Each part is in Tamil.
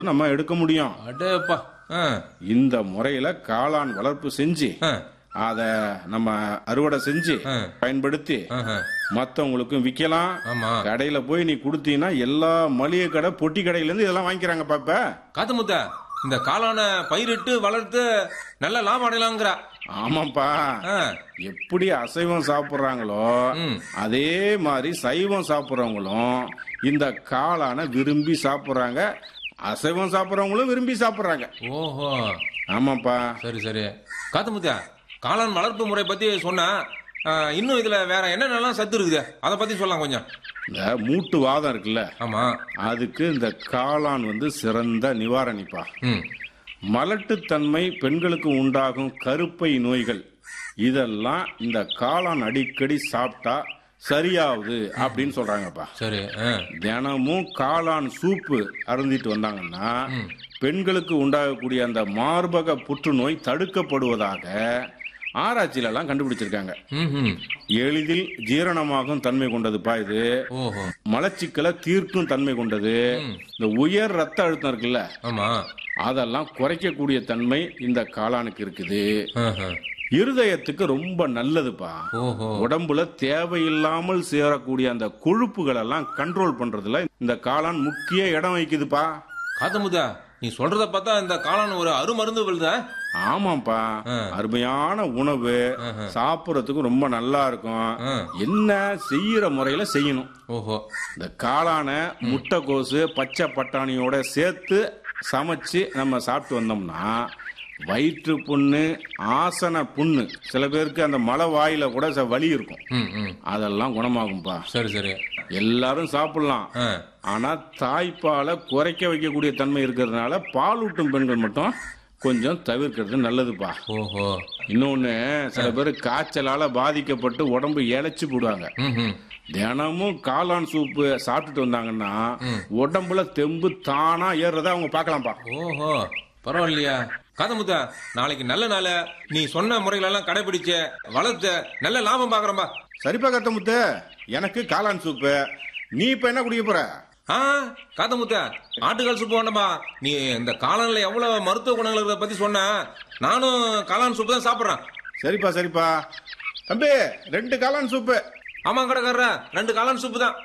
நம்ம எடுக்க முடியும் அடேப்பா ஆ, இந்த முறையில காளான் வளர்ப்பு செஞ்சு ஆ, அத நம்ம அறுவடை செஞ்சு ஆ. பயன்படுத்தி ஆஹா. மத்தவங்களுக்கும் விக்கலாம் ஆமா கடையில போய் நீ கொடுத்தீங்கன்னா எல்லா மளிகை கடை பொட்டி கடையில இருந்து இதெல்லாம் வாங்கிக்கிறாங்க பாப்ப காத்து முத்த இந்த காளான பயிரிட்டு வளர்த்து நல்ல லாபம் அடையலாங்கிற ஆமாப்பா ஆ, எப்படி அசைவம் சாப்பிடுறாங்களோ ம். அதே மாதிரி சைவம் சாப்பிடுறவங்களும் இந்த காளான விரும்பி சாப்பிடுறாங்க அசைவம் சாப்பிடுறவங்களும் விரும்பி சாப்பிடுறாங்க ஓஹோ ஆமாப்பா சரி சரி காத்து முத்த காளான் வளர்ப்பு முறை பத்தி சொன்னா ஆ, இன்னும் இதுல வேற என்னென்னலாம் சத்து இருக்குது அதை பத்தி சொல்லலாம் கொஞ்சம் இந்த மூட்டு வாதம் இருக்குல்ல ஆமா அதுக்கு இந்த காளான் வந்து சிறந்த நிவாரணிப்பா ம் மலட்டுத்தன்மை பெண்களுக்கு உண்டாகும் கருப்பை நோய்கள் இதெல்லாம் இந்த காளான் அடிக்கடி சாப்பிட்டா சரியாகுது அப்படின்னு சொல்றாங்கப்பா சரி ஆ, தினமும் காளான் சூப்பு அருந்திட்டு வந்தாங்கன்னா பெண்களுக்கு உண்டாகக்கூடிய அந்த மார்பக புற்றுநோய் தடுக்கப்படுவதாக ஆராய்ச்சியில எல்லாம் கண்டுபிடிச்சிருக்காங்க ம்ஹும். எளிதில் ஜீரணமாகும் தன்மை கொண்டதுப்பா இது ஓஹோ மலச்சிக்கலை தீர்க்கும் தன்மை கொண்டது இந்த உயர் ரத்த அழுத்தம் இருக்குல்ல ஆமா அதெல்லாம் குறைக்கக்கூடிய தன்மை இந்த காளானுக்கு இருக்குது ஆஹா. இருதயத்துக்கு ரொம்ப நல்லதுப்பா ஓஹோ உடம்புல தேவையில்லாமல் சேரக்கூடிய அந்த கொழுப்புகள் எல்லாம் கண்ட்ரோல் பண்றதுல இந்த காளான் முக்கிய இடம் வகிக்குதுப்பா காத்தமுதா நீ சொல்றத பார்த்தா இந்த காளான் ஒரு அருமருந்து விழுதா ஆமாப்பா ஆ. அருமையான உணவு சாப்பிடறதுக்கு ரொம்ப நல்லா இருக்கும் ஆ. என்ன செய்யற முறையில செய்யணும் ஓஹோ இந்த காளான முட்டைக்கோசு பச்சை பட்டாணியோட சேர்த்து சமைச்சு நம்ம சாப்பிட்டு வந்தோம்னா வயிற்று புண்ணு ஆசன புண்ணு சில பேருக்கு அந்த மலை வாயில கூட ச- வலி இருக்கும் ம் ம் அதெல்லாம் குணமாகும்பா சரி சரி எல்லாரும் சாப்பிடலாம் ஆ ஆனா தாய்ப்பாலை குறைக்க வைக்கக்கூடிய தன்மை இருக்கிறதுனால பாலூட்டும் பெண்கள் மட்டும் கொஞ்சம் தவிர்க்கிறது நல்லதுப்பா ஓஹோ இன்னொன்னு சில பேர் காய்ச்சலால பாதிக்கப்பட்டு உடம்பு இழைச்சு போடுவாங்க ம் ம் தினமும் காளான் சூப்பு சாப்பிட்டுட்டு வந்தாங்கன்னா உடம்புல தெம்பு தானா ஏறுறத அவங்க பார்க்கலாம்ப்பா ஓஹோ பரவாயில்லையா காதமுத்தா நாளைக்கு நல்ல நாள் நீ சொன்ன முறைகளெல்லாம் கடைபிடிச்ச வளர்த்த நல்ல லாபம் பாக்குறம்பா சரிப்பா கத்தமுத்து எனக்கு காளான் சூப்பு நீ இப்ப என்ன குடிக்க போற ஆ காதமுத்தா ஆட்டுக்கால் சூப்பு வேண்டாம்பா நீ இந்த காளான்ல எவ்வளவு மருத்துவ குணங்கள் இருக்கிறத பத்தி சொன்ன நானும் காளான் சூப்பு தான் சாப்பிடுறேன் சரிப்பா சரிப்பா தம்பி ரெண்டு காளான் சூப்பு ஆமா கடைக்காரர ரெண்டு காளான் சூப்பு தான்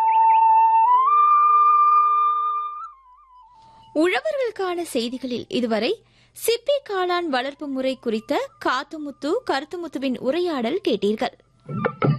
உழவர்களுக்கான செய்திகளில் இதுவரை சிப்பி காளான் வளர்ப்பு முறை குறித்த காத்துமுத்து கருத்துமுத்துவின் உரையாடல் கேட்டீர்கள்